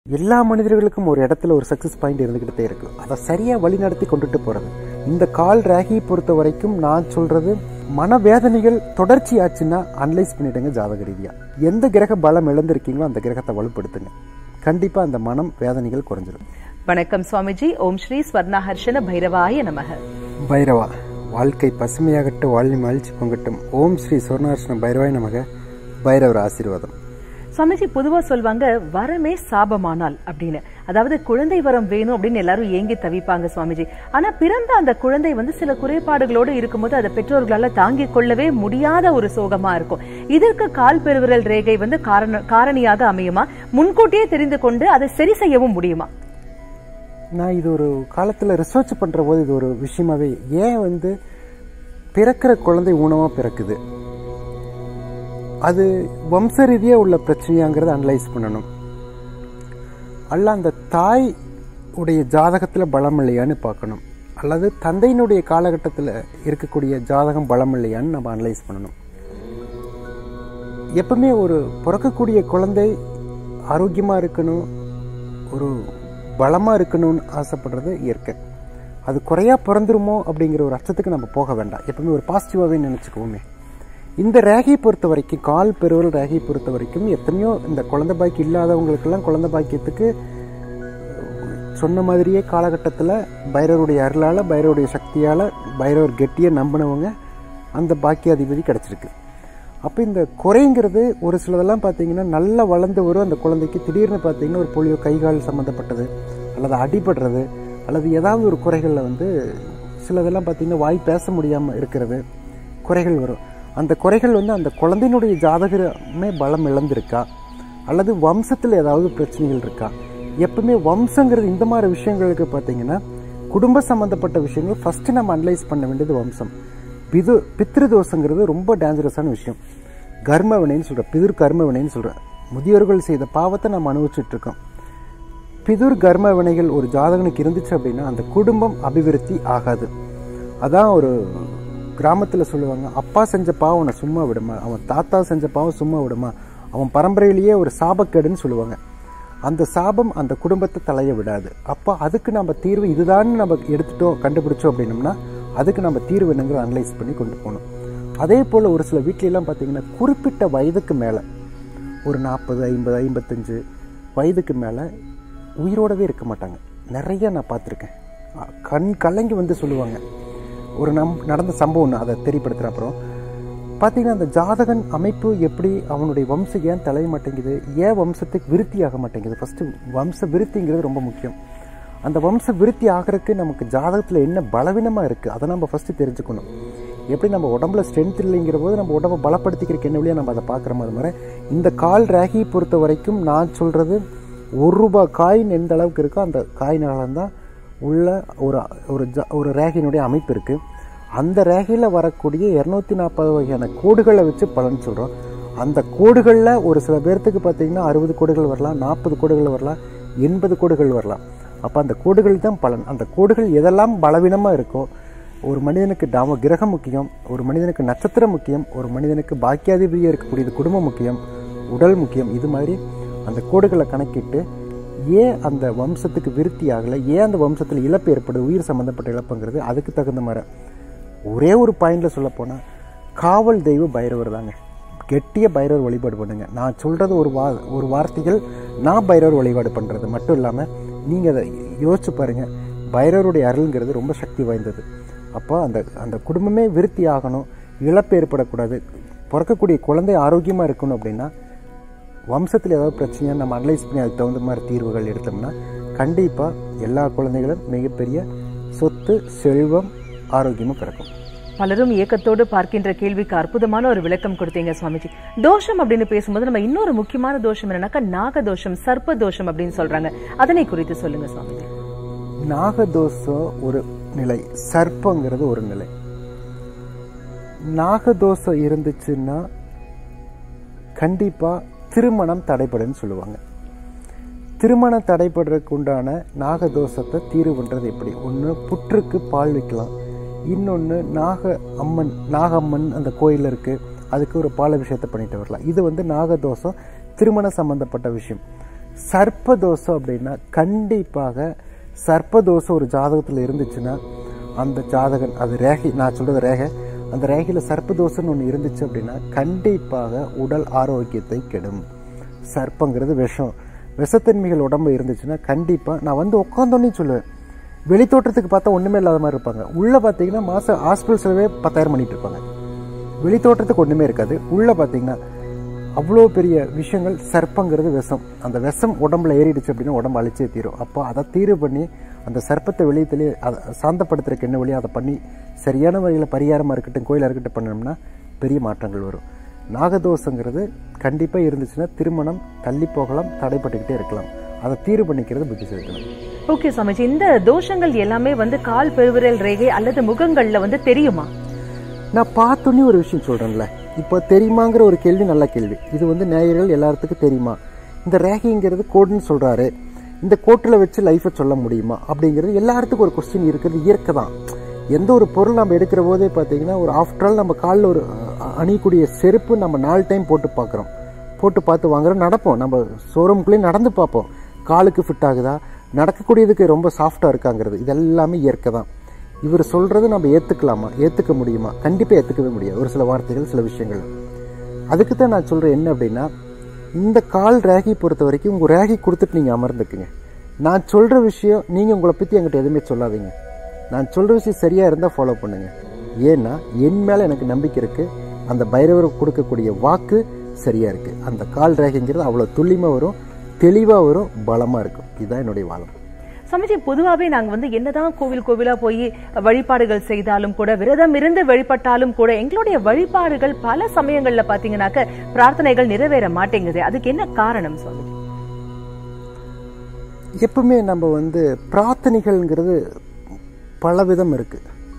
எல்லா மனிதர்களுக்கும் ஒரு இடத்துல ஒரு சக்ஸஸ் பாயிண்ட் இருந்துக்கிட்டே இருக்கு அதை சரியாக வழி நடத்தி கொண்டுட்டு போகிறது இந்த கால் ராகியை பொறுத்த வரைக்கும் நான் சொல்கிறது மனவேதனைகள் தொடர்ச்சி ஆச்சுன்னா அனலைஸ் பண்ணிடுங்க ஜாதக ரீதியாக எந்த கிரக பலம் இழந்திருக்கீங்களோ அந்த கிரகத்தை வலுப்படுத்துங்க கண்டிப்பாக அந்த மனம் வேதனைகள் குறைஞ்சிடும் வணக்கம் சுவாமிஜி ஓம் ஸ்ரீ ஸ்வர்ணஹர்ஷன பைரவாய நமக பைரவா வாழ்க்கை பசுமையாகட்டும் வாழ்வி மகிழ்ச்சி பொங்கட்டும் ஓம் ஸ்ரீ சொர்ணார்ஷ்ண பைரவாய் நமக பைரவர் ஆசீர்வாதம் சுவாமிஜி பொதுவா சொல்வாங்க வரமே சாபமானால் அப்படின்னு அதாவது குழந்தை வரம் வேணும் அப்படின்னு எல்லாரும் ஏங்கி தவிப்பாங்க சுவாமிஜி ஆனா பிறந்த அந்த குழந்தை வந்து சில குறைபாடுகளோடு இருக்கும்போது அதை பெற்றோர்களால தாங்கிக் கொள்ளவே முடியாத ஒரு சோகமா இருக்கும் இதற்கு கால் பெருவிரல் ரேகை வந்து காரண காரணியாக அமையுமா முன்கூட்டியே தெரிந்து கொண்டு அதை சரி செய்யவும் முடியுமா நான் இது ஒரு காலத்தில் ரிசர்ச் பண்ணுற போது இது ஒரு விஷயமாவே ஏன் வந்து பிறக்கிற குழந்தை ஊனமாக பிறக்குது அது வம்ச ரீதியாக உள்ள பிரச்சனையாங்கிறத அனலைஸ் பண்ணணும் அல்ல அந்த தாய் உடைய ஜாதகத்தில் பலம் இல்லையான்னு பார்க்கணும் அல்லது தந்தையினுடைய காலகட்டத்தில் இருக்கக்கூடிய ஜாதகம் பலம் இல்லையான்னு நம்ம அனலைஸ் பண்ணணும் எப்பவுமே ஒரு பிறக்கக்கூடிய குழந்தை ஆரோக்கியமாக இருக்கணும் ஒரு பலமாக இருக்கணும்னு ஆசைப்படுறது இயற்கை அது குறையா பிறந்துருமோ அப்படிங்கிற ஒரு அர்த்தத்துக்கு நம்ம போக வேண்டாம் எப்பவுமே ஒரு பாசிட்டிவாகவே நினச்சிக்குவோமே இந்த ரேகையை பொறுத்த வரைக்கும் கால் பெருவல் ரேகையை பொறுத்த வரைக்கும் எத்தனையோ இந்த குழந்தை பாக்கி இல்லாதவங்களுக்கெல்லாம் குழந்தை பாக்கியத்துக்கு சொன்ன மாதிரியே காலகட்டத்தில் பைரவருடைய அருளால் பைரவருடைய சக்தியால் பைரவர் கெட்டியை நம்பினவங்க அந்த பாக்கியாதிபதி கிடச்சிருக்கு அப்போ இந்த குறைங்கிறது ஒரு சிலதெல்லாம் பார்த்தீங்கன்னா நல்லா வளர்ந்து வரும் அந்த குழந்தைக்கு திடீர்னு பார்த்தீங்கன்னா ஒரு போலியோ கைகால் சம்மந்தப்பட்டது அல்லது அடிபடுறது அல்லது ஏதாவது ஒரு குறைகளில் வந்து சிலதெல்லாம் பார்த்தீங்கன்னா வாய் பேச முடியாமல் இருக்கிறது குறைகள் வரும் அந்த குறைகள் வந்து அந்த குழந்தையினுடைய ஜாதகமே பலம் இழந்திருக்கா அல்லது வம்சத்தில் ஏதாவது பிரச்சனைகள் இருக்கா எப்பவுமே வம்சங்கிறது இந்த மாதிரி விஷயங்களுக்கு பார்த்தீங்கன்னா குடும்ப சம்மந்தப்பட்ட விஷயங்கள் ஃபஸ்ட்டு நம்ம அனலைஸ் பண்ண வேண்டியது வம்சம் பிது பித்ரு தோஷங்கிறது ரொம்ப டேஞ்சரஸான விஷயம் கர்ம வினைன்னு சொல்கிறேன் பிதுர் கர்ம வினைன்னு சொல்கிறேன் முதியோர்கள் செய்த பாவத்தை நம்ம அனுபவிச்சுட்டு இருக்கோம் பிதுர் கர்ம வினைகள் ஒரு ஜாதகனுக்கு இருந்துச்சு அப்படின்னா அந்த குடும்பம் அபிவிருத்தி ஆகாது அதான் ஒரு கிராமத்தில் சொல்லுவாங்க அப்பா செஞ்ச பாவம் அவனை சும்மா விடுமா அவன் தாத்தா செஞ்ச பாவம் சும்மா விடுமா அவன் பரம்பரையிலேயே ஒரு சாபக்கேடுன்னு சொல்லுவாங்க அந்த சாபம் அந்த குடும்பத்தை தலைய விடாது அப்போ அதுக்கு நம்ம தீர்வு இதுதான் நம்ம எடுத்துட்டோம் கண்டுபிடிச்சோம் அப்படின்னம்னா அதுக்கு நம்ம தீர்வு என்னங்கிற அனலைஸ் பண்ணி கொண்டு போகணும் அதே போல் ஒரு சில வீட்லலாம் பார்த்தீங்கன்னா குறிப்பிட்ட வயதுக்கு மேலே ஒரு நாற்பது ஐம்பது ஐம்பத்தஞ்சு வயதுக்கு மேலே உயிரோடவே இருக்க மாட்டாங்க நிறைய நான் பார்த்துருக்கேன் கண் கலங்கி வந்து சொல்லுவாங்க ஒரு நம் நடந்த சம்பவம் ஒன்று அதை தெரியப்படுத்துகிற அப்புறம் பார்த்தீங்கன்னா அந்த ஜாதகன் அமைப்பு எப்படி அவனுடைய வம்சம் ஏன் தலைய மாட்டேங்குது ஏன் வம்சத்துக்கு விருத்தி ஆக மாட்டேங்குது ஃபஸ்ட்டு வம்ச விருத்திங்கிறது ரொம்ப முக்கியம் அந்த வம்ச விருத்தி ஆகிறதுக்கு நமக்கு ஜாதகத்தில் என்ன பலவீனமாக இருக்குது அதை நம்ம ஃபஸ்ட்டு தெரிஞ்சுக்கணும் எப்படி நம்ம உடம்புல ஸ்ட்ரென்த் இல்லைங்கிற போது நம்ம உடம்பை பலப்படுத்திக்கிறதுக்கு என்ன வழியாக நம்ம அதை பார்க்குற மாதிரி மாதிரி இந்த கால் ராகியை பொறுத்த வரைக்கும் நான் சொல்கிறது ஒரு ரூபா காயின் எந்த அளவுக்கு இருக்கோ அந்த காயினால தான் உள்ள ஒரு ஒரு ஜ ஒரு ரேகையினுடைய அமைப்பு இருக்குது அந்த ரேகையில் வரக்கூடிய இரநூத்தி நாற்பது வகையான கோடுகளை வச்சு பலன் சொல்கிறோம் அந்த கோடுகளில் ஒரு சில பேர்த்துக்கு பார்த்திங்கன்னா அறுபது கோடுகள் வரலாம் நாற்பது கோடுகள் வரலாம் எண்பது கோடுகள் வரலாம் அப்போ அந்த கோடுகள் தான் பலன் அந்த கோடுகள் எதெல்லாம் பலவீனமாக இருக்கோ ஒரு மனிதனுக்கு தாம கிரகம் முக்கியம் ஒரு மனிதனுக்கு நட்சத்திரம் முக்கியம் ஒரு மனிதனுக்கு பாக்கியாதிபதியாக இருக்கக்கூடியது குடும்பம் முக்கியம் உடல் முக்கியம் இது மாதிரி அந்த கோடுகளை கணக்கிட்டு ஏன் அந்த வம்சத்துக்கு விருத்தி ஆகலை ஏன் அந்த வம்சத்தில் இழப்பு ஏற்படுது உயிர் சம்மந்தப்பட்ட இழப்புங்கிறது அதுக்கு தகுந்த மாதிரி ஒரே ஒரு பாயிண்டில் சொல்ல போனால் காவல் தெய்வ பைரவர் தாங்க கெட்டிய பைரவர் வழிபாடு பண்ணுங்க நான் சொல்கிறது ஒரு வா ஒரு வார்த்தைகள் நான் பைரவர் வழிபாடு பண்ணுறது மட்டும் இல்லாமல் நீங்கள் அதை யோசிச்சு பாருங்கள் பைரவருடைய அருள்ங்கிறது ரொம்ப சக்தி வாய்ந்தது அப்போ அந்த அந்த குடும்பமே விருத்தி ஆகணும் இழப்பு ஏற்படக்கூடாது பிறக்கக்கூடிய குழந்தை ஆரோக்கியமாக இருக்கணும் அப்படின்னா வம்சத்தில் ஏதாவது பிரச்சனையாக நம்ம அனலைஸ் பண்ணி அதுக்கு தகுந்த மாதிரி தீர்வுகள் எடுத்தோம்னா கண்டிப்பாக எல்லா குழந்தைகளும் மிகப்பெரிய சொத்து செல்வம் ஆரோக்கியமும் பிறக்கும் பலரும் ஏக்கத்தோடு பார்க்கின்ற கேள்விக்கு அற்புதமான ஒரு விளக்கம் கொடுத்தீங்க சுவாமிஜி தோஷம் அப்படின்னு பேசும்போது நம்ம இன்னொரு முக்கியமான தோஷம் என்னன்னாக்கா நாக தோஷம் சர்ப்ப தோஷம் அப்படின்னு சொல்றாங்க அதனை குறித்து சொல்லுங்க சுவாமிஜி நாகதோஷம் ஒரு நிலை சர்ப்பங்கிறது ஒரு நிலை நாகதோஷம் இருந்துச்சுன்னா கண்டிப்பாக திருமணம் தடைப்படுன்னு சொல்லுவாங்க திருமணம் தடைப்படுறதுக்கு உண்டான நாகதோஷத்தை தீர்வு பண்ணுறது எப்படி ஒன்று புற்றுக்கு பால் வைக்கலாம் இன்னொன்று நாக அம்மன் நாகம்மன் அந்த கோயில் இருக்குது அதுக்கு ஒரு பால் விஷயத்தை பண்ணிட்டு வரலாம் இது வந்து நாகதோஷம் திருமண சம்பந்தப்பட்ட விஷயம் சர்ப்பதோஷம் அப்படின்னா கண்டிப்பாக சர்ப்பதோஷம் ஒரு ஜாதகத்தில் இருந்துச்சுன்னா அந்த ஜாதகன் அது ரேகை நான் சொல்றது ரேகை அந்த ரேகையில் சர்ப்பதோஷம்னு ஒன்று இருந்துச்சு அப்படின்னா கண்டிப்பாக உடல் ஆரோக்கியத்தை கெடும் சர்ப்பங்கிறது விஷம் விஷத்தன்மைகள் உடம்பு இருந்துச்சுன்னா கண்டிப்பாக நான் வந்து உட்காந்தோன்னே சொல்லுவேன் வெளித்தோற்றத்துக்கு பார்த்தா ஒன்றுமே இல்லாத மாதிரி இருப்பாங்க உள்ளே பார்த்தீங்கன்னா மாதம் ஹாஸ்பிட்டல் செலவே பத்தாயிரம் பண்ணிட்டு இருப்பாங்க வெளித்தோற்றத்துக்கு ஒன்றுமே இருக்காது உள்ளே பார்த்தீங்கன்னா அவ்வளோ பெரிய விஷயங்கள் சர்ப்பங்கிறது விஷம் அந்த விஷம் உடம்புல ஏறிடுச்சு அப்படின்னா உடம்பு அழிச்சே தீரும் அப்போ அதை தீர்வு பண்ணி அந்த சர்ப்பத்தை வெளியத்திலே அதை சாந்தப்படுத்துறதுக்கு என்ன வழியோ அதை பண்ணி சரியான வகையில் பரிகாரமாக இருக்கட்டும் கோயிலாக இருக்கட்டும் பண்ணோம்னா பெரிய மாற்றங்கள் வரும் நாகதோஷங்கிறது கண்டிப்பாக இருந்துச்சுன்னா திருமணம் தள்ளி போகலாம் தடைப்பட்டுக்கிட்டே இருக்கலாம் அதை தீர்வு பண்ணிக்கிறது புத்தி செலுத்தணும் ஓகே சுவாமிஜி இந்த தோஷங்கள் எல்லாமே வந்து கால் பெருவிரல் ரேகை அல்லது முகங்கள்ல வந்து தெரியுமா நான் பார்த்தோன்னே ஒரு விஷயம் சொல்கிறேன்ல இப்போ தெரியுமாங்கிற ஒரு கேள்வி நல்ல கேள்வி இது வந்து நேயர்கள் எல்லாத்துக்கும் தெரியுமா இந்த ரேகைங்கிறது கோடுன்னு சொல்கிறாரு இந்த கோட்டில் வச்சு லைஃப்பை சொல்ல முடியுமா அப்படிங்கிறது எல்லாத்துக்கும் ஒரு கொஸ்டின் இருக்கிறது இயற்கை தான் எந்த ஒரு பொருள் நம்ம எடுக்கிற போதே பார்த்தீங்கன்னா ஒரு ஆஃப்டர் ஆல் நம்ம காலில் ஒரு அஹ், அணியக்கூடிய செருப்பு நம்ம நாலு டைம் போட்டு பார்க்குறோம் போட்டு பார்த்து வாங்குறோம் நடப்போம் நம்ம ஷோரூம்குள்ளேயே நடந்து பார்ப்போம் காலுக்கு ஃபிட் ஆகுதா நடக்கக்கூடியதுக்கு ரொம்ப சாஃப்டாக இருக்காங்கிறது இது எல்லாமே இயற்கை தான் இவர் சொல்றது நம்ம ஏத்துக்கலாமா ஏத்துக்க முடியுமா கண்டிப்பா ஏத்துக்கவே முடியாது ஒரு சில வார்த்தைகள் சில விஷயங்கள் அதுக்கு தான் நான் சொல்றேன் என்ன அப்படின்னா இந்த கால் ரேகி பொறுத்த வரைக்கும் உங்க ரேகி கொடுத்துட்டு நீங்க அமர்ந்துக்குங்க நான் சொல்ற விஷயம் நீங்க உங்களை பத்தி என்கிட்ட எதுவுமே சொல்லாதீங்க நான் சொல்ற விஷயம் சரியா இருந்தா ஃபாலோ பண்ணுங்க ஏன்னா என் மேல எனக்கு நம்பிக்கை இருக்கு அந்த பைரவர் கொடுக்கக்கூடிய வாக்கு சரியா இருக்கு அந்த கால் ரேகைங்கிறது அவ்வளவு துல்லியமா வரும் தெளிவா வரும் பலமா இருக்கும் இதுதான் என்னுடைய வாதம் சமஜி பொதுவாவே நாங்க வந்து என்னதான் கோவில் கோவிலா போய் வழிபாடுகள் செய்தாலும் கூட விரதம் இருந்து வழிபட்டாலும் கூட எங்களுடைய வழிபாடுகள் பல சமயங்கள்ல பாத்தீங்கன்னாக்க பிரார்த்தனைகள் நிறைவேற மாட்டேங்குது அதுக்கு என்ன காரணம் சுவாமிஜி எப்பவுமே நம்ம வந்து பிரார்த்தனைகள்ங்கிறது பலவிதம் இருக்கு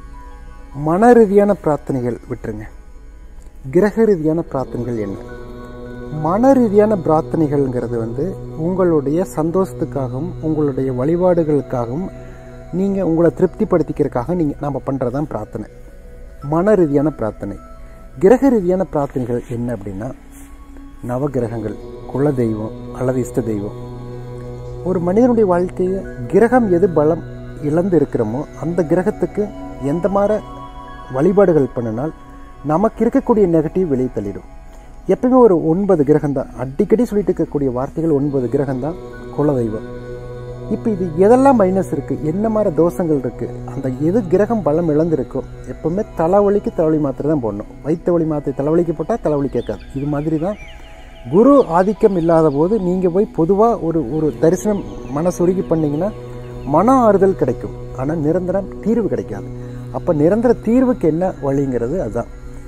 மன ரீதியான பிரார்த்தனைகள் விட்டுருங்க கிரக ரீதியான பிரார்த்தனைகள் என்ன மன ரீதியான பிரார்த்தனைகள்ங்கிறது வந்து உங்களுடைய சந்தோஷத்துக்காகவும் உங்களுடைய வழிபாடுகளுக்காகவும் நீங்கள் உங்களை திருப்திப்படுத்திக்கிறதுக்காக நீங்கள் நம்ம பண்ணுறது தான் பிரார்த்தனை மன ரீதியான பிரார்த்தனை கிரக ரீதியான பிரார்த்தனைகள் என்ன அப்படின்னா நவகிரகங்கள் குல தெய்வம் அல்லது இஷ்ட தெய்வம் ஒரு மனிதனுடைய வாழ்க்கையை கிரகம் எது பலம் இழந்து இருக்கிறோமோ அந்த கிரகத்துக்கு எந்த மாதிரி வழிபாடுகள் பண்ணினால் நமக்கு இருக்கக்கூடிய நெகட்டிவ் வெளியே தள்ளிடும் எப்பவுமே ஒரு ஒன்பது கிரகம் தான் அடிக்கடி சொல்லிட்டு இருக்கக்கூடிய வார்த்தைகள் ஒன்பது கிரகம் தான் குலதெய்வம் இப்போ இது எதெல்லாம் மைனஸ் இருக்கு என்ன மாதிரி தோஷங்கள் இருக்கு அந்த எது கிரகம் பலம் இழந்திருக்கோ எப்பவுமே தலைவலிக்கு தலைவலி மாத்திரை தான் போடணும் வயிற்று வலி மாத்திரை தலைவலிக்கு போட்டால் தலைவலி கேட்காது இது மாதிரி தான் குரு ஆதிக்கம் இல்லாத போது நீங்கள் போய் பொதுவாக ஒரு ஒரு தரிசனம் மனசுருகி பண்ணீங்கன்னா மன ஆறுதல் கிடைக்கும் ஆனால் நிரந்தரம் தீர்வு கிடைக்காது அப்போ நிரந்தர தீர்வுக்கு என்ன வழிங்கிறது அதுதான்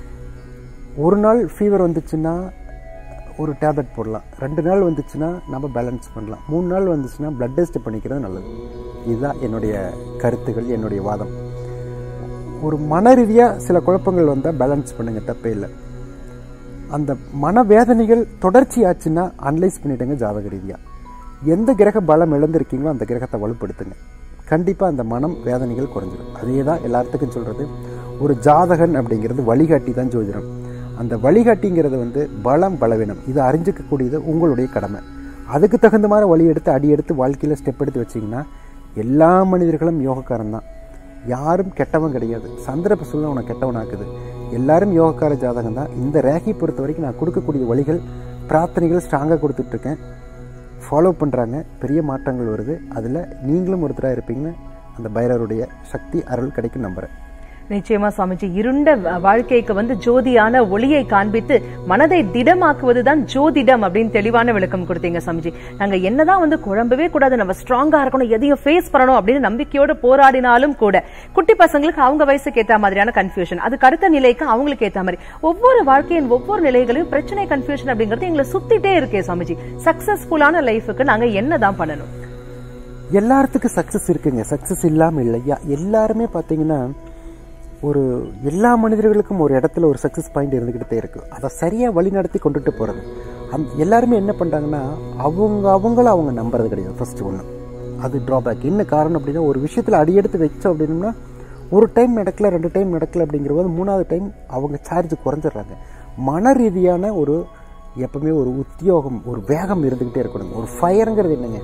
ஒரு நாள் ஃபீவர் வந்துச்சுன்னா ஒரு டேப்லெட் போடலாம் ரெண்டு நாள் வந்துச்சுன்னா நம்ம பேலன்ஸ் பண்ணலாம் மூணு நாள் வந்துச்சுன்னா பிளட் டெஸ்ட் பண்ணிக்கிறது நல்லது இதுதான் என்னுடைய கருத்துகள் என்னுடைய வாதம் ஒரு மன ரீதியாக சில குழப்பங்கள் வந்தால் பேலன்ஸ் பண்ணுங்க தப்பே இல்லை அந்த மனவேதனைகள் தொடர்ச்சி ஆச்சுன்னா அனலைஸ் பண்ணிடுங்க ஜாதக ரீதியாக எந்த கிரக பலம் இழந்திருக்கீங்களோ அந்த கிரகத்தை வலுப்படுத்துங்க கண்டிப்பாக அந்த மனம் வேதனைகள் குறைஞ்சிடும் அதே தான் எல்லாத்துக்கும் சொல்கிறது ஒரு ஜாதகன் அப்படிங்கிறது வழிகாட்டி தான் ஜோதிடம் அந்த வழிகாட்டிங்கிறது வந்து பலம் பலவீனம் இதை அறிஞ்சிக்கக்கூடியது உங்களுடைய கடமை அதுக்கு தகுந்த மாதிரி வழி எடுத்து அடி எடுத்து வாழ்க்கையில் ஸ்டெப் எடுத்து வச்சிங்கன்னா எல்லா மனிதர்களும் யோகக்காரன் தான் யாரும் கெட்டவன் கிடையாது சந்திரப்ப சொல்ல உனக்கு கெட்டவனாக்குது எல்லாரும் யோகக்கார ஜாதகம் தான் இந்த ரேகை பொறுத்த வரைக்கும் நான் கொடுக்கக்கூடிய வழிகள் பிரார்த்தனைகள் ஸ்ட்ராங்காக கொடுத்துட்ருக்கேன் ஃபாலோ பண்ணுறாங்க பெரிய மாற்றங்கள் வருது அதில் நீங்களும் ஒருத்தராக இருப்பீங்கன்னு அந்த பைரவருடைய சக்தி அருள் கிடைக்கும் நம்புகிறேன் நிச்சயமா சுவாமிஜி இருண்ட வ- வாழ்க்கைக்கு வந்து ஜோதியான ஒளியை காண்பித்து மனதை திடமாக்குவதுதான் ஜோதிடம் அப்படின்னு தெளிவான விளக்கம் கொடுத்தீங்க சுவாமிஜி நாங்க என்னதான் வந்து குழம்பவே கூடாது நம்ம ஸ்ட்ராங்கா இருக்கணும் எதையும் ஃபேஸ் பண்ணணும் அப்படின்னு நம்பிக்கையோட போராடினாலும் கூட குட்டி பசங்களுக்கு அவங்க வயசுக்கு ஏத்த மாதிரியான கன்ஃபியூஷன் அதுக்கு அடுத்த நிலைக்கு அவங்களுக்கு ஏத்த மாதிரி ஒவ்வொரு வாழ்க்கையின் ஒவ்வொரு நிலைகளையும் பிரச்சனை கன்ஃபியூஷன் அப்படிங்கிறது எங்களை சுத்திட்டே இருக்கே சுவாமிஜி சக்சஸ்ஃபுல்லான லைஃபுக்கு நாங்க என்னதான் பண்ணணும் எல்லாத்துக்கும் சக்ஸஸ் இருக்குங்க சக்ஸஸ் இல்லாமல் இல்லையா எல்லாருமே பார்த்தீங்கன்னா ஒரு எல்லா மனிதர்களுக்கும் ஒரு இடத்துல ஒரு சக்ஸஸ் பாயிண்ட் இருந்துக்கிட்டே இருக்கு அதை சரியாக வழி நடத்தி கொண்டுட்டு போகிறது அந் எல்லாருமே என்ன பண்ணுறாங்கன்னா அவங்க அவங்கள அவங்க நம்புறது கிடையாது ஃபர்ஸ்ட் ஒன்று அது ட்ராபேக் என்ன காரணம் அப்படின்னா ஒரு விஷயத்தில் அடியெடுத்து வச்சோம் அப்படின்னா ஒரு டைம் நடக்கல ரெண்டு டைம் நடக்கல அப்படிங்கிற போது மூணாவது டைம் அவங்க சார்ஜ் குறைஞ்சிடுறாங்க மன ரீதியான ஒரு எப்பவுமே ஒரு உத்தியோகம் ஒரு வேகம் இருந்துக்கிட்டே இருக்கணும் ஒரு ஃபயருங்கிறது என்னங்க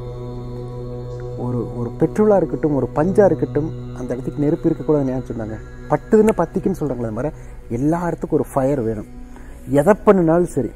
ஒரு ஒரு பெட்ரோலாக இருக்கட்டும் ஒரு பஞ்சாக இருக்கட்டும் அந்த இடத்துக்கு நெருப்பு இருக்கக்கூடாதுன்னு ஏன் சொன்னாங்க பட்டுதுன்னு பத்திக்குன்னு சொல்கிறாங்களே அது மாதிரி எல்லா இடத்துக்கும் ஒரு ஃபயர் வேணும் எதை பண்ணினாலும் சரி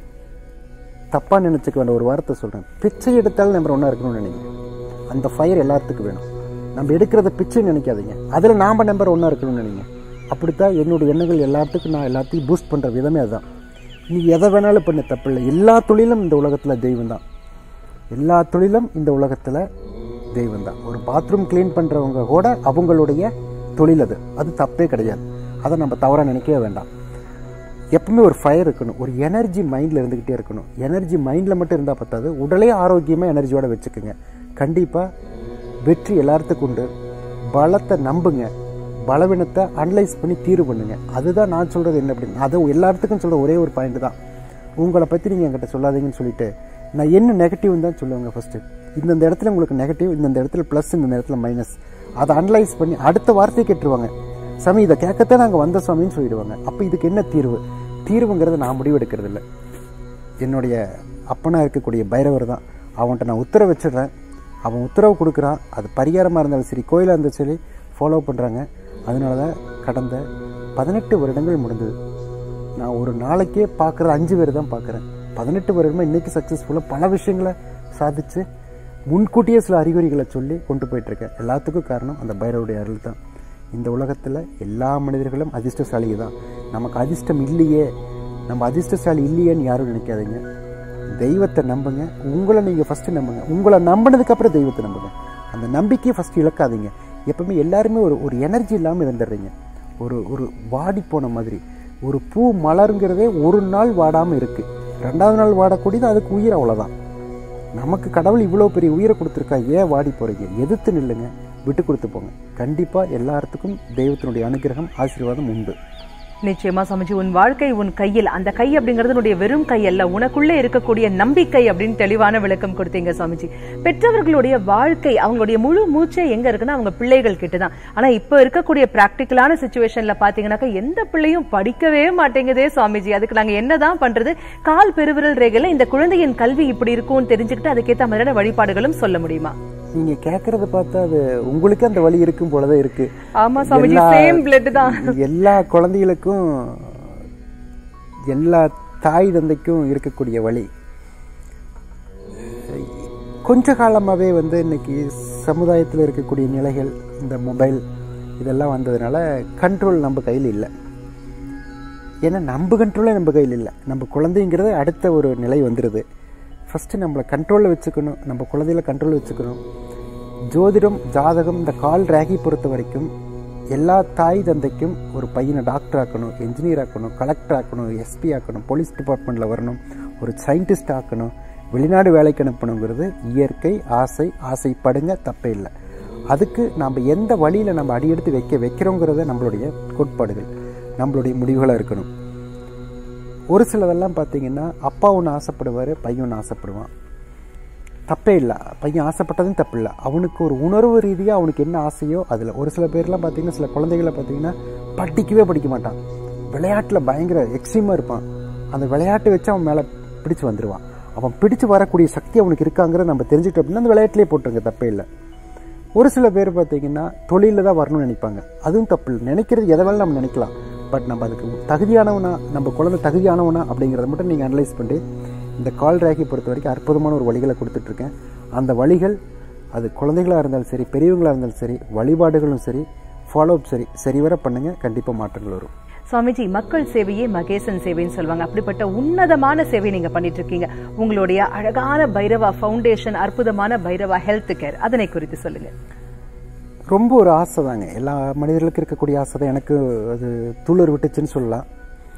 தப்பாக நினச்சிக்க வேண்டாம் ஒரு வார்த்தை சொல்கிறேன் பிச்சை எடுத்தாலும் நம்பர் ஒன்றா இருக்கணும்னு நினைக்கிறேன் அந்த ஃபயர் எல்லாத்துக்கும் வேணும் நம்ம எடுக்கிறத பிச்சை நினைக்காதீங்க அதில் நாம் நம்பர் ஒன்றா இருக்கணும்னு நினைங்க அப்படித்தான் என்னுடைய எண்ணங்கள் எல்லாத்துக்கும் நான் எல்லாத்தையும் பூஸ்ட் பண்ணுற விதமே அதுதான் நீ எதை வேணாலும் பண்ண தப்பில்லை எல்லா தொழிலும் இந்த உலகத்தில் தெய்வம் தான் எல்லா தொழிலும் இந்த உலகத்தில் தெய்வம் தான் ஒரு பாத்ரூம் க்ளீன் பண்ணுறவங்க கூட அவங்களுடைய தொழில் அது அது தப்பே கிடையாது அதை நம்ம தவறாக நினைக்கவே வேண்டாம் எப்பவுமே ஒரு ஃபயர் இருக்கணும் ஒரு எனர்ஜி மைண்டில் இருந்துக்கிட்டே இருக்கணும் எனர்ஜி மைண்டில் மட்டும் இருந்தால் பத்தாது உடலே ஆரோக்கியமாக எனர்ஜியோட வச்சுக்கோங்க கண்டிப்பாக வெற்றி எல்லாத்துக்கும் உண்டு பலத்தை நம்புங்க பலவீனத்தை அனலைஸ் பண்ணி தீர்வு பண்ணுங்க அதுதான் நான் சொல்கிறது என்ன அப்படின்னு அதை எல்லாத்துக்கும் சொல்கிற ஒரே ஒரு பாயிண்ட் தான் உங்களை பற்றி நீங்கள் என்கிட்ட சொல்லாதீங்கன்னு சொல்லிட்டு நான் என்ன நெகட்டிவ்னு தான் சொல்லுவாங்க ஃபஸ்ட்டு இந்தந்த இடத்துல உங்களுக்கு நெகட்டிவ் இந்தந்த இடத்துல ப்ளஸ் இந்த இடத்துல மைனஸ் அதை அனலைஸ் பண்ணி அடுத்த வார்த்தையை கேட்டுருவாங்க சாமி இதை கேட்கத்தான் நாங்கள் வந்த சாமின்னு சொல்லிடுவாங்க அப்போ இதுக்கு என்ன தீர்வு தீர்வுங்கிறத நான் முடிவெடுக்கிறது இல்லை என்னுடைய அப்பனா இருக்கக்கூடிய பைரவர் தான் அவன்கிட்ட நான் உத்தரவு வச்சிடுறேன் அவன் உத்தரவு கொடுக்குறான் அது பரிகாரமாக இருந்தாலும் சரி கோயிலாக இருந்தாலும் சரி ஃபாலோ பண்ணுறாங்க அதனால தான் கடந்த பதினெட்டு வருடங்கள் முடிந்தது நான் ஒரு நாளைக்கே பார்க்குற அஞ்சு பேர் தான் பார்க்குறேன் பதினெட்டு வருடமாக இன்றைக்கி சக்ஸஸ்ஃபுல்லாக பல விஷயங்களை சாதித்து முன்கூட்டியே சில அறிகுறிகளை சொல்லி கொண்டு போயிட்டுருக்கேன் எல்லாத்துக்கும் காரணம் அந்த பைரவருடைய அருள் தான் இந்த உலகத்தில் எல்லா மனிதர்களும் அதிர்ஷ்டசாலி தான் நமக்கு அதிர்ஷ்டம் இல்லையே நம்ம அதிர்ஷ்டசாலி இல்லையேன்னு யாரும் நினைக்காதீங்க தெய்வத்தை நம்புங்க உங்களை நீங்கள் ஃபஸ்ட்டு நம்புங்க உங்களை நம்பினதுக்கப்புறம் தெய்வத்தை நம்புங்க அந்த நம்பிக்கையை ஃபஸ்ட்டு இழக்காதீங்க எப்பவுமே எல்லாருமே ஒரு ஒரு எனர்ஜி இல்லாமல் இருந்துடுறீங்க ஒரு ஒரு வாடி போன மாதிரி ஒரு பூ மலருங்கிறதே ஒரு நாள் வாடாமல் இருக்குது ரெண்டாவது நாள் வாடக்கூடியது அதுக்கு உயிர் அவ்வளோதான் நமக்கு கடவுள் இவ்வளோ பெரிய உயிரை கொடுத்துருக்கா ஏன் வாடி போகிறீங்க எதிர்த்து நில்லுங்க விட்டு கொடுத்து போங்க கண்டிப்பாக எல்லாத்துக்கும் தெய்வத்தினுடைய அனுகிரகம் ஆசீர்வாதம் உண்டு நிச்சயமா சமைச்சு உன் வாழ்க்கை உன் கையில் அந்த கை அப்படிங்கிறது உன்னுடைய வெறும் கை அல்ல உனக்குள்ளே இருக்கக்கூடிய நம்பிக்கை அப்படின்னு தெளிவான விளக்கம் கொடுத்தீங்க சுவாமிஜி பெற்றவர்களுடைய வாழ்க்கை அவங்களுடைய முழு மூச்சே எங்க இருக்குன்னா அவங்க பிள்ளைகள் கிட்ட தான் ஆனா இப்ப இருக்கக்கூடிய பிராக்டிக்கலான சுச்சுவேஷன்ல பாத்தீங்கன்னாக்கா எந்த பிள்ளையும் படிக்கவே மாட்டேங்குதே சுவாமிஜி அதுக்கு நாங்க என்னதான் பண்றது கால் பெருவிரல் ரேகையில இந்த குழந்தையின் கல்வி இப்படி இருக்கும்னு தெரிஞ்சுக்கிட்டு அதுக்கேத்த மாதிரியான வழிபாடுகளும் சொல்ல முடியுமா நீங்கள் கேட்குறத பார்த்தா அது உங்களுக்கு அந்த வழி இருக்கும் போலதான் இருக்கு ஆமா சுவாமிஜி எல்லா- சேம் பிளட் தான் எல்லா குழந்தைகளுக்கும் எல்லா தாய் தந்தைக்கும் இருக்கக்கூடிய வழி கொஞ்ச காலமாகவே வந்து இன்னைக்கு சமுதாயத்தில் இருக்கக்கூடிய நிலைகள் இந்த மொபைல் இதெல்லாம் வந்ததுனால கண்ட்ரோல் நம்ம கையில் இல்லை ஏன்னா நம்ம கண்ட்ரோலே நம்ம கையில் இல்லை நம்ம குழந்தைங்கிறது அடுத்த ஒரு நிலை வந்துடுது ஃபஸ்ட்டு நம்மளை கண்ட்ரோலில் வச்சுக்கணும் நம்ம குழந்தையில கண்ட்ரோல் வச்சுக்கணும் ஜோதிடம் ஜாதகம் இந்த கால் ரேகி பொறுத்த வரைக்கும் எல்லா தாய் தந்தைக்கும் ஒரு பையனை டாக்டர் ஆக்கணும் என்ஜினியர் ஆக்கணும் கலெக்டர் ஆக்கணும் எஸ்பி ஆக்கணும் போலீஸ் டிபார்ட்மெண்ட்டில் வரணும் ஒரு சயின்டிஸ்ட் ஆக்கணும் வெளிநாடு வேலைக்கு அனுப்பணுங்கிறது இயற்கை ஆசை ஆசைப்படுங்க தப்பே இல்லை அதுக்கு நம்ம எந்த வழியில் நம்ம அடியெடுத்து வைக்க வைக்கிறோங்கிறத நம்மளுடைய கோட்பாடுகள் நம்மளுடைய முடிவுகளாக இருக்கணும் ஒரு சிலதெல்லாம் பார்த்தீங்கன்னா அப்பா ஒன்று ஆசைப்படுவார் பையன் ஒன்று ஆசைப்படுவான் தப்பே இல்லை பையன் ஆசைப்பட்டதும் தப்பு இல்லை அவனுக்கு ஒரு உணர்வு ரீதியாக அவனுக்கு என்ன ஆசையோ அதில் ஒரு சில பேர்லாம் பார்த்தீங்கன்னா சில குழந்தைகளை பார்த்தீங்கன்னா படிக்கவே படிக்க மாட்டான் விளையாட்டில் பயங்கர எக்ஸ்ட்ரீமாக இருப்பான் அந்த விளையாட்டு வச்சு அவன் மேலே பிடிச்சு வந்துடுவான் அவன் பிடிச்சு வரக்கூடிய சக்தி அவனுக்கு இருக்காங்கிறத நம்ம தெரிஞ்சுக்கிட்டோம் அப்படின்னா அந்த விளையாட்டிலே போட்டுருங்க தப்பே இல்லை ஒரு சில பேர் பார்த்தீங்கன்னா தொழிலில் தான் வரணும்னு நினைப்பாங்க அதுவும் தப்பு இல்லை நினைக்கிறது எதை வேணாலும் நம்ம நினைக்கலாம் பட் நம்ம அதுக்கு தகுதியானவனா நம்ம குழந்தை தகுதியானவனா அப்படிங்கிறத மட்டும் நீங்கள் அனலைஸ் பண்ணி இந்த கால் ரேகை பொறுத்த வரைக்கும் அற்புதமான ஒரு வழிகளை கொடுத்துட்ருக்கேன் அந்த வழிகள் அது குழந்தைகளாக இருந்தாலும் சரி பெரியவங்களாக இருந்தாலும் சரி வழிபாடுகளும் சரி ஃபாலோ அப் சரி சரிவர பண்ணுங்கள் கண்டிப்பாக மாற்றங்கள் வரும் சுவாமிஜி மக்கள் சேவையே மகேசன் சேவைன்னு சொல்லுவாங்க அப்படிப்பட்ட உன்னதமான சேவை நீங்க பண்ணிட்டு இருக்கீங்க உங்களுடைய அழகான பைரவா ஃபவுண்டேஷன் அற்புதமான பைரவா ஹெல்த் கேர் அதனை குறித்து சொல்லுங்க ரொம்ப ஒரு ஆசை தாங்க எல்லா மனிதர்களுக்கும் இருக்கக்கூடிய ஆசை தான் எனக்கு அது துளிர் விட்டுச்சுன்னு சொல்லலாம்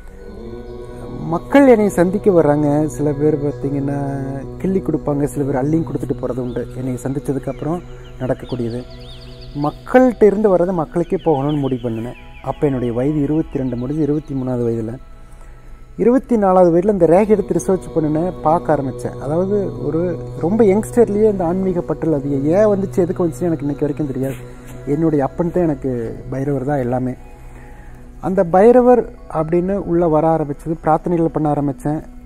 மக்கள் என்னை சந்திக்க வர்றாங்க சில பேர் பார்த்தீங்கன்னா கிள்ளி கொடுப்பாங்க சில பேர் அள்ளியும் கொடுத்துட்டு போகிறது உண்டு என்னை சந்தித்ததுக்கப்புறம் நடக்கக்கூடியது மக்கள்கிட்ட இருந்து வர்றது மக்களுக்கே போகணும்னு முடிவு பண்ணினேன் அப்போ என்னுடைய வயது இருபத்தி ரெண்டு முடிஞ்சு இருபத்தி மூணாவது வயதில் இருபத்தி நாலாவது வயதில் இந்த ரேக் எடுத்து ரிசர்ச் பண்ணினேன் பார்க்க ஆரம்பித்தேன் அதாவது ஒரு ரொம்ப யங்ஸ்டர்லேயே இந்த ஆன்மீக பற்றல் அது ஏன் வந்துச்சு எதுக்கு வந்துச்சு எனக்கு இன்னைக்கு வரைக்கும் தெரியாது என்னுடைய அப்பன் தான் எனக்கு பைரவர் தான் எல்லாமே அந்த பைரவர் அப்படின்னு உள்ளே வர ஆரம்பிச்சது பிரார்த்தனைகள் பண்ண ஆரம்பித்தேன்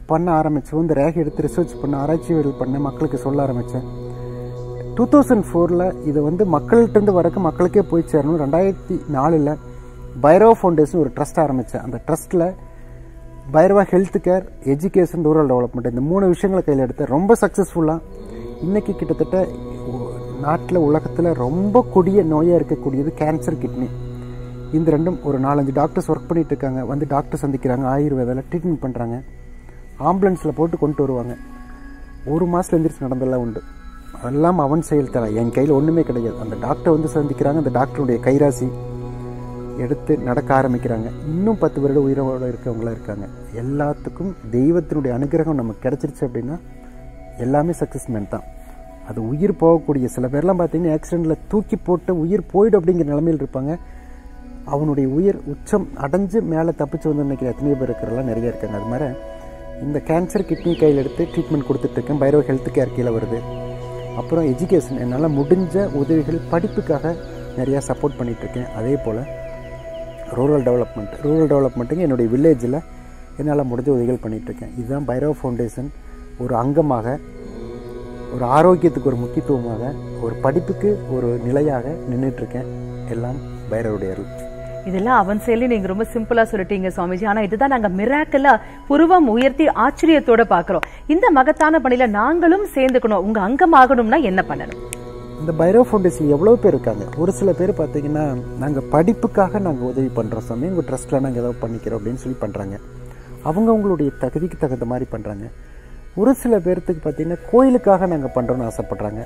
பண்ண ஆரம்பித்தோம் இந்த ரேகை எடுத்து ரிசர்ச் பண்ண ஆராய்ச்சிகள் பண்ண மக்களுக்கு சொல்ல ஆரம்பித்தேன் டூ தௌசண்ட் ஃபோரில் இது வந்து மக்கள்கிட்டருந்து வரக்கு மக்களுக்கே போய் சேரணும் ரெண்டாயிரத்தி நாலில் பைரவ ஃபவுண்டேஷன் ஒரு ட்ரஸ்ட் ஆரம்பித்தேன் அந்த ட்ரஸ்ட்டில் Bhairava health care education rural development இந்த மூணு விஷயங்களை கையில் எடுத்தேன் ரொம்ப சக்ஸஸ்ஃபுல்லாக இன்றைக்கி கிட்டத்தட்ட நாட்டில் உலகத்தில் ரொம்ப கொடிய நோயாக இருக்கக்கூடியது கேன்சர் கிட்னி இந்த ரெண்டும் ஒரு நாலஞ்சு டாக்டர்ஸ் ஒர்க் பண்ணிட்டு இருக்காங்க வந்து டாக்டர் சந்திக்கிறாங்க ஆயுர்வேதாவில் ட்ரீட்மெண்ட் பண்ணுறாங்க ஆம்புலன்ஸில் போட்டு கொண்டு வருவாங்க ஒரு மாதம் எந்திரிச்சு நடந்தெல்லாம் உண்டு அதெல்லாம் அவன் செயல் தர என் கையில் ஒன்றுமே கிடையாது அந்த டாக்டர் வந்து சந்திக்கிறாங்க அந்த டாக்டருடைய கைராசி எடுத்து நடக்க ஆரம்பிக்கிறாங்க இன்னும் பத்து வருடம் உயிரோடு இருக்கவங்களாம் இருக்காங்க எல்லாத்துக்கும் தெய்வத்தினுடைய அனுகிரகம் நமக்கு கிடைச்சிருச்சு அப்படின்னா எல்லாமே சக்ஸஸ் மேன் தான் அது உயிர் போகக்கூடிய சில பேர்லாம் பார்த்தீங்கன்னா ஆக்சிடெண்ட்டில் தூக்கி போட்டு உயிர் போயிடும் அப்படிங்கிற நிலமையில் இருப்பாங்க அவனுடைய உயிர் உச்சம் அடைஞ்சு மேலே தப்பிச்சு வந்து நினைக்கிற எத்தனையோ பேர் இருக்கிறலாம் நிறைய இருக்காங்க அது மாதிரி இந்த கேன்சர் கிட்னி கையில் எடுத்து ட்ரீட்மெண்ட் கொடுத்துட்ருக்கேன் பைரோ ஹெல்த் கேர் கீழே வருது அப்புறம் எஜுகேஷன் என்னால் முடிஞ்ச உதவிகள் படிப்புக்காக நிறையா சப்போர்ட் பண்ணிகிட்ருக்கேன் அதே போல் ரூரல் டெவலப்மெண்ட் ரூரல் டெவலப்மெண்ட்டுங்க என்னுடைய வில்லேஜில் என்னால் முடிஞ்ச உதவிகள் பண்ணிகிட்ருக்கேன் இதுதான் பைரவ ஃபவுண்டேஷன் ஒரு அங்கமாக ஒரு ஆரோக்கியத்துக்கு ஒரு முக்கியத்துவமாக ஒரு படிப்புக்கு ஒரு நிலையாக நின்றுட்டுருக்கேன் எல்லாம் பைரவருடைய அருள் இதெல்லாம் அவன் செயலி நீங்க ரொம்ப சிம்பிளா சொல்லிட்டீங்க சுவாமிஜி ஆனா இதுதான் நாங்க மிராக்கலா புருவம் உயர்த்தி ஆச்சரியத்தோட பாக்குறோம் இந்த மகத்தான பணியில நாங்களும் சேர்ந்துக்கணும் உங்க அங்கமாகணும்னா என்ன பண்ணணும் இந்த பைரவ ஃபவுண்டேஷன் எவ்வளோ பேர் இருக்காங்க ஒரு சில பேர் பார்த்தீங்கன்னா நாங்கள் படிப்புக்காக நாங்கள் உதவி பண்ணுறோம் சாமி உங்கள் ட்ரஸ்ட்டில் நாங்கள் ஏதாவது பண்ணிக்கிறோம் அப்படின்னு சொல்லி பண்ணுறாங்க அவங்கவுங்களுடைய தகுதிக்கு தகுந்த மாதிரி பண்ணுறாங்க ஒரு சில பேர்த்துக்கு பார்த்தீங்கன்னா கோயிலுக்காக நாங்கள் பண்ணுறோன்னு ஆசைப்பட்றாங்க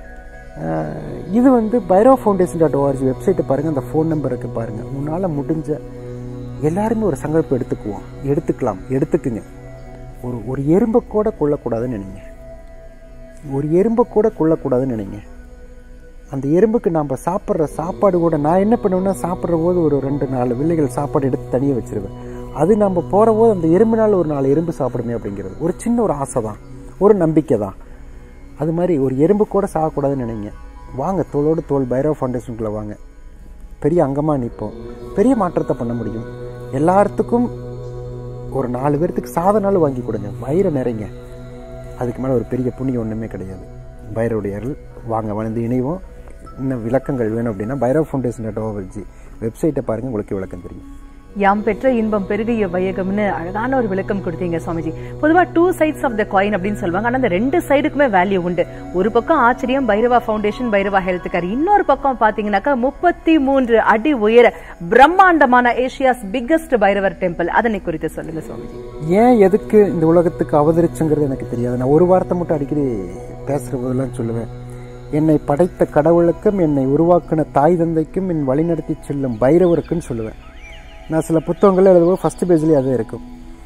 அஹ் இது வந்து பைரோ ஃபவுண்டேஷன் டாட் ஓஆர்ஜி வெப்சைட்டை பாருங்கள் அந்த ஃபோன் நம்பருக்கு பாருங்கள் உன்னால் முடிஞ்ச எல்லாருமே ஒரு சங்கல்பம் எடுத்துக்குவோம் எடுத்துக்கலாம் எடுத்துக்குங்க ஒரு ஒரு எறும்பை கூட கொள்ளக்கூடாதுன்னு நினைங்க ஒரு எறும்பை கூட கொள்ளக்கூடாதுன்னு நினைங்க அந்த எறும்புக்கு நாம் சாப்பிட்ற சாப்பாடு கூட நான் என்ன பண்ணுவேன்னா சாப்பிட்ற போது ஒரு ரெண்டு நாலு வில்லைகள் சாப்பாடு எடுத்து தனியாக வச்சிருவேன் அது நம்ம போகிற போது அந்த எறும்பினால் ஒரு நாலு எறும்பு சாப்பிடுமே அப்படிங்கிறது ஒரு சின்ன ஒரு ஆசை தான் ஒரு நம்பிக்கை தான் அது மாதிரி ஒரு எறும்பு கூட சாகக்கூடாதுன்னு நினைங்க வாங்க தோளோடு தோல் பைரவ ஃபவுண்டேஷனுக்குள்ளே வாங்க பெரிய அங்கமாக நிற்போம் பெரிய மாற்றத்தை பண்ண முடியும் எல்லாத்துக்கும் ஒரு நாலு பேர்த்துக்கு சாதனாலும் வாங்கி கொடுங்க வயிறை நிறைங்க அதுக்கு மேலே ஒரு பெரிய புண்ணியம் ஒன்றுமே கிடையாது பைரவுடைய அருள் வாங்க வந்து இணைவோம் இன்னும் விளக்கங்கள் வேணும் அப்படின்னா பைரவ் ஃபவுண்டேஷன் டாட் ஓவர்ஜி வெப்சைட்டை பாருங்கள் உங்களுக்கு விளக்கம் தெரியும் யாம் பெற்ற இன்பம் பெருகிய வையகம்னு அழகான ஒரு விளக்கம் கொடுத்தீங்க சுவாமிஜி பொதுவா two sides of the coin அப்படின்னு சொல்லுவாங்க ஆனா அந்த ரெண்டு சைடுக்குமே வேல்யூ உண்டு ஒரு பக்கம் ஆச்சரியம் Bhairava foundation Bhairava health care இன்னொரு பக்கம் பாத்தீங்கன்னாக்கா முப்பத்தி மூன்று அடி உயர பிரம்மாண்டமான ஏசியாஸ் பிக்கஸ்ட் பைரவர் டெம்பிள் அதனை குறித்து சொல்லுங்க சுவாமிஜி ஏன் எதுக்கு இந்த உலகத்துக்கு அவதரிச்சுங்கிறது எனக்கு தெரியாது நான் ஒரு வார்த்தை மட்டும் அடிக்கடி பேசுகிற போதெல்லாம் சொல்லுவேன் என்னை படைத்த கடவுளுக்கும் என்னை உருவாக்கின தாய் தந்தைக்கும் என் வழிநடத்தி செல்லும் பைரவருக்குன்னு சொல்லுவேன் நான் சில புத்தகங்கள் எழுதுவோம் ஃபஸ்ட் பேஜ்லேயே அதே இருக்கும்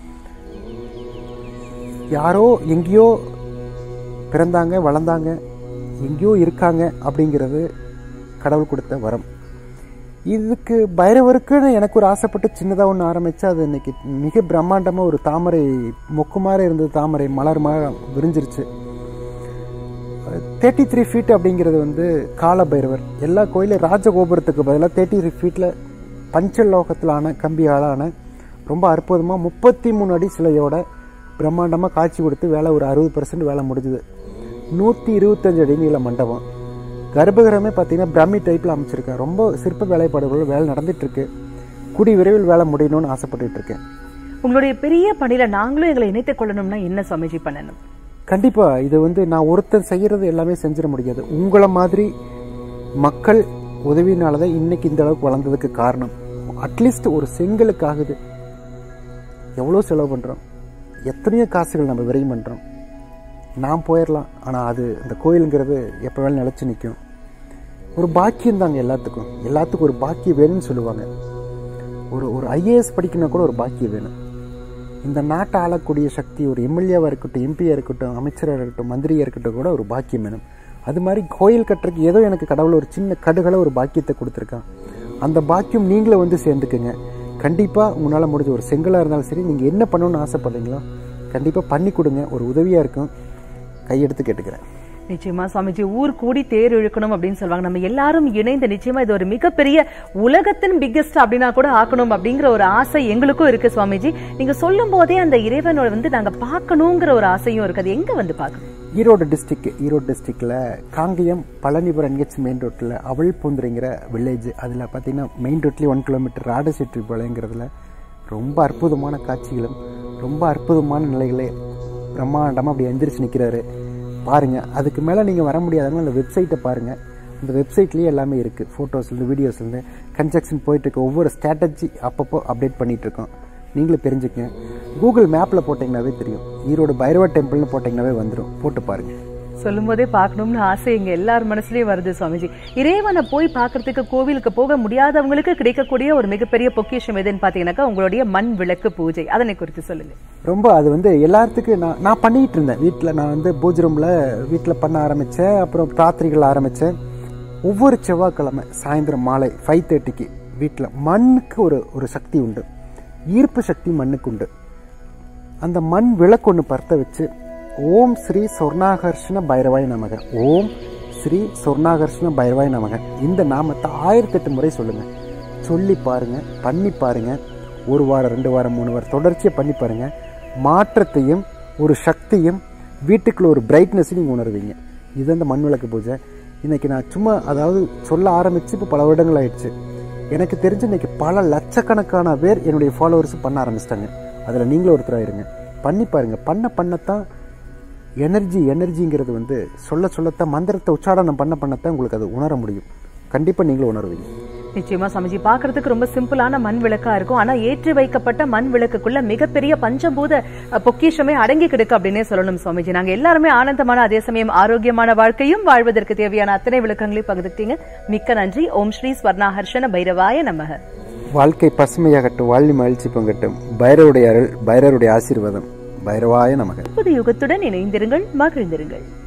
யாரோ எங்கேயோ பிறந்தாங்க வளர்ந்தாங்க எங்கேயோ இருக்காங்க அப்படிங்கிறது கடவுள் கொடுத்த வரம் இதுக்கு பைரவருக்குன்னு எனக்கு ஒரு ஆசைப்பட்டு சின்னதாக ஒன்று ஆரம்பித்து அது இன்னைக்கு மிக பிரம்மாண்டமாக ஒரு தாமரை மொக்கு மாதிரி இருந்தது தாமரை மலர் மாதிரி விரிஞ்சிருச்சு தேர்ட்டி த்ரீ ஃபீட் அப்படிங்கிறது வந்து கால பைரவர் எல்லா கோயிலும் ராஜகோபுரத்துக்கு பதிலாக தேர்ட்டி த்ரீ ஃபீட்டில் பஞ்சலோகத்திலான கம்பியாலான ரொம்ப அற்புதமாக முப்பத்தி மூணு அடி சிலையோட பிரம்மாண்டமாக காட்சி கொடுத்து வேலை ஒரு அறுபது பர்சன்ட் வேலை முடிஞ்சுது நூற்றி இருபத்தஞ்சு அடி நீள மண்டபம் கர்ப்பகிரகமே பார்த்தீங்கன்னா பிரம்மி டைப்பில் அமைச்சிருக்கேன் ரொம்ப சிற்ப வேலைப்பாடுகள் வேலை நடந்துட்டு இருக்கு கூடி விரைவில் வேலை முடியணும்னு ஆசைப்பட்டுட்டு இருக்கேன் உங்களுடைய பெரிய பணியில நாங்களும் எங்களை இணைத்துக் கொள்ளணும்னா என்ன சுவாமிஜி பண்ணணும் கண்டிப்பாக இது வந்து நான் ஒருத்தன் செய்கிறது எல்லாமே செஞ்சிட முடியாது உங்களை மாதிரி மக்கள் உதவினால தான் இன்னைக்கு இந்த அளவுக்கு வளர்ந்ததுக்கு காரணம் அட்லீஸ்ட் ஒரு செங்கலுக்காகுது எவ்வளோ செலவு பண்ணுறோம் எத்தனையோ காசுகள் நம்ம விரையும் பண்ணுறோம் நான் போயிடலாம் ஆனால் அது இந்த கோயிலுங்கிறது எப்போ வேணாலும் நிலச்சி நிற்கும் ஒரு பாக்கியம் தாங்க எல்லாத்துக்கும் எல்லாத்துக்கும் ஒரு பாக்கியம் வேணும்னு சொல்லுவாங்க ஒரு ஒரு ஐஏஎஸ் படிக்கணும் கூட ஒரு பாக்கியம் வேணும் இந்த நாட்டை ஆளக்கூடிய சக்தி ஒரு எம்எல்ஏவாக இருக்கட்டும் எம்பியாக இருக்கட்டும் அமைச்சராக இருக்கட்டும் மந்திரியாக இருக்கட்டும் கூட ஒரு பாக்கியம் வேணும் அது மாதிரி கோயில் கட்டுறதுக்கு ஏதோ எனக்கு கடவுள் ஒரு சின்ன கடுகளை ஒரு பாக்கியத்தை கொடுத்துருக்கான் அந்த பாக்கியம் நீங்களே வந்து சேர்ந்துக்குங்க கண்டிப்பாக உங்களால் முடிஞ்ச ஒரு செங்கலாக இருந்தாலும் சரி நீங்கள் என்ன பண்ணணும்னு ஆசைப்படுறீங்களோ கண்டிப்பாக பண்ணி கொடுங்க ஒரு உதவியாக இருக்கும் கையெடுத்து கேட்டுக்கிறேன் நிச்சயமா சுவாமிஜி ஊர் கூடி தேர் இழுக்கணும் அப்படின்னு சொல்லுவாங்க நம்ம எல்லாரும் இணைந்து நிச்சயமா இது ஒரு மிகப்பெரிய உலகத்தின் பிக்கெஸ்ட் அப்படின்னா கூட ஆக்கணும் அப்படிங்கிற ஒரு ஆசை எங்களுக்கும் இருக்கு சுவாமிஜி நீங்க சொல்லும் போதே அந்த இறைவனோட வந்து நாங்க பார்க்கணுங்கிற ஒரு ஆசையும் இருக்கு அது எங்க வந்து பார்க்கணும் ஈரோடு டிஸ்ட்ரிக்ட் ஈரோடு டிஸ்ட்ரிக்டில் காங்கேயம் பழனிபுரம் என்ஹெச் மெயின் ரோட்டில் அவள் பூந்துரைங்கிற வில்லேஜ் அதில் பார்த்தீங்கன்னா மெயின் ரோட்லேயே ஒன் கிலோமீட்டர் ராடசெட்டி பாளையங்கிறதுல ரொம்ப அற்புதமான காட்சிகளும் ரொம்ப அற்புதமான நிலைகளே பிரம்மாண்டமாக அப்படி எந்திரிச்சு நிற்கிறாரு பாருங்கள் அதுக்கு மேலே நீங்கள் வர முடியாதவங்க அந்த வெப்சைட்டை பாருங்கள் அந்த வெப்சைட்லேயே எல்லாமே இருக்குது ஃபோட்டோஸ்லேருந்து வீடியோஸ்லேருந்து கன்ஸ்ட்ரக்ஷன் போயிட்டுருக்கு ஒவ்வொரு ஸ்ட்ராட்டஜி அப்பப்போ அப்டேட் பண்ணிகிட்டு இருக்கோம் நீங்களும் தெரிஞ்சுக்கங்க கூகுள் மேப்பில் போட்டிங்கனாவே தெரியும் ஈரோடு பைரவா டெம்பிள்னு போட்டிங்கனாவே வந்துடும் போட்டு பாருங்கள் சொல்லும் போதே பார்க்கணும்னு ஆசை எங்க எல்லார் மனசுலயும் வருது சுவாமிஜி இறைவனை போய் பார்க்கறதுக்கு கோவிலுக்கு போக முடியாதவங்களுக்கு கிடைக்கக்கூடிய ஒரு மிகப்பெரிய பொக்கிஷம் எதுன்னு பாத்தீங்கன்னாக்கா உங்களுடைய மண் விளக்கு பூஜை அதனை குறித்து சொல்லுங்க ரொம்ப அது வந்து எல்லாத்துக்கும் நான் நான் பண்ணிட்டு இருந்தேன் வீட்டில் நான் வந்து பூஜை ரூமில் வீட்டில் பண்ண ஆரம்பித்தேன் அப்புறம் ராத்திரிகள் ஆரம்பித்தேன் ஒவ்வொரு செவ்வாய்க்கிழமை சாயந்தரம் மாலை ஃபைவ் தேர்ட்டிக்கு வீட்டில் மண்ணுக்கு ஒரு ஒரு சக்தி உண்டு ஈர்ப்பு சக்தி மண்ணுக்கு உண்டு அந்த மண் விளக்கு ஒன்று பற்ற வச்சு ஓம் ஸ்ரீ சொர்ணாகர்ஷ்ண பைரவாய் நமக ஓம் ஸ்ரீ சொர்ணாகர்ஷ்ண பைரவாய் நமக இந்த நாமத்தை ஆயிரத்தெட்டு முறை சொல்லுங்க சொல்லி பாருங்க பண்ணி பாருங்க ஒரு வாரம் ரெண்டு வாரம் மூணு வாரம் தொடர்ச்சியாக பண்ணி பாருங்க மாற்றத்தையும் ஒரு சக்தியும் வீட்டுக்குள்ள ஒரு பிரைட்னஸையும் நீங்கள் உணர்வீங்க இது அந்த மண் விளக்கு பூஜை இன்னைக்கு நான் சும்மா அதாவது சொல்ல ஆரம்பிச்சு இப்போ பல வருடங்கள் ஆயிடுச்சு எனக்கு தெரிஞ்சு இன்னைக்கு பல லட்சக்கணக்கான பேர் என்னுடைய ஃபாலோவர்ஸ் பண்ண ஆரம்பிச்சிட்டாங்க அதில் நீங்களும் ஒருத்தராக இருங்க பண்ணி பாருங்க பண்ண பண்ணத்தான் எனர்ஜி எனர்ஜிங்கிறது வந்து சொல்ல சொல்லத்தான் மந்திரத்தை உச்சாடனம் பண்ண பண்ணத்தான் உங்களுக்கு அது உணர முடியும் கண்டிப்பாக நீங்களும் உணர்வீங்க நிச்சயமா சுவாமிஜி பார்க்கிறதுக்கு ரொம்ப சிம்பிளான மண் விளக்கா இருக்கும் ஆனா ஏற்றி வைக்கப்பட்ட மண் விளக்குக்குள்ள மிகப்பெரிய பஞ்சபூத அஹ், பொக்கிஷமே அடங்கி கிடக்கு அப்படின்னே சொல்லணும் சுவாமிஜி நாங்க எல்லாருமே ஆனந்தமான அதே சமயம் ஆரோக்கியமான வாழ்க்கையும் வாழ்வதற்கு தேவையான அத்தனை விளக்கங்களையும் பகிர்ந்துட்டீங்க மிக்க நன்றி ஓம் ஸ்ரீ ஸ்வர்ணாஹர்ஷன பைரவாய நமக வாழ்க்கை பசுமையாகட்டும் வாழ்வி மகிழ்ச்சி பங்கட்டும் பைரவருடைய அருள் பைரவருடைய ஆசீர்வாதம் பைரவாய நமக புது யுகத்துடன் இணைந்திருங்கள் மகிழ்ந்திருங்கள்